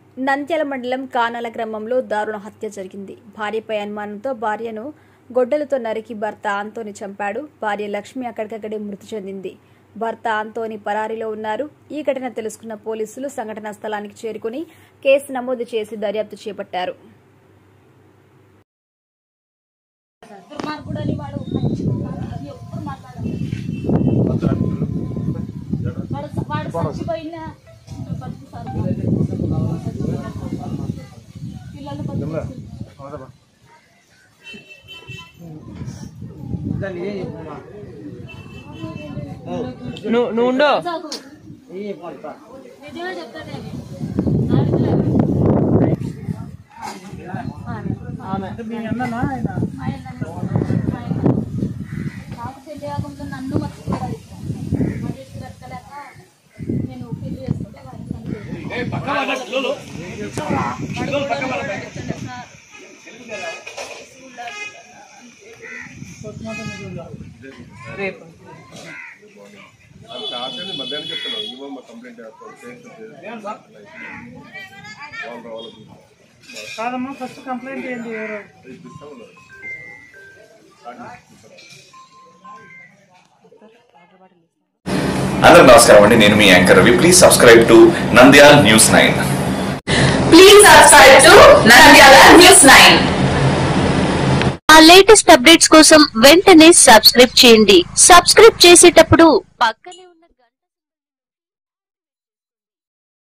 నంద్యాల మండలం కానాల గ్రామంలో దారుణ హత్య జరిగింది భార్యపై అనుమానంతో భార్యను గొడ్డలతో నరికి భర్త ఆంతోని చంపాడు భార్య లక్ష్మి అక్కడికక్కడే మృతి చెందింది భర్త ఆంతోని పరారీలో ఉన్నారు ఈ ఘటన తెలుసుకున్న పోలీసులు సంఘటనా స్థలానికి చేరుకుని కేసు నమోదు చేసి దర్యాప్తు చేపట్టారు దుర్మార్గుడని వాడు ఎప్పుడు మాట్లాడాలి వాడు వాడు చచ్చిపోయినా బతుకుతారు పిల్లలు బతుకుతారు నువ్వు నువ్వు ఉండు చదువు. నిజమే చెప్తానే అడుగులేదు. మా ఆయననే. మా ఆయన. నాకు పెళ్లి కాకుండా నన్ను మర్చిపోయాడు మా చేసి బ్రతకలేక నేను పెళ్లి చేసుకుంటే వాడిని చనిపోయాడు. రేపు ఆల్రెడీ మధ్యాహ్నం చెప్తున్నాను ఇవ్వ మా కంప్లైంట్ చేస్తాం వాళ్ళు రావాలి కాదమ్మా ఫస్ట్ కంప్లైంట్ ఏంటి ఎవరు ఇప్పిస్తా ఉన్నారు అందరూ నమస్కారం అండి నేను మీ anchor Ravi please subscribe to Nandyal news nine Please subscribe to Nandyala News 9. ఆ లేటెస్ట్ అప్డేట్స్ కోసం వెంటనే సబ్స్క్రైబ్ చేయండి సబ్స్క్రైబ్ చేసేటప్పుడు పక్కనే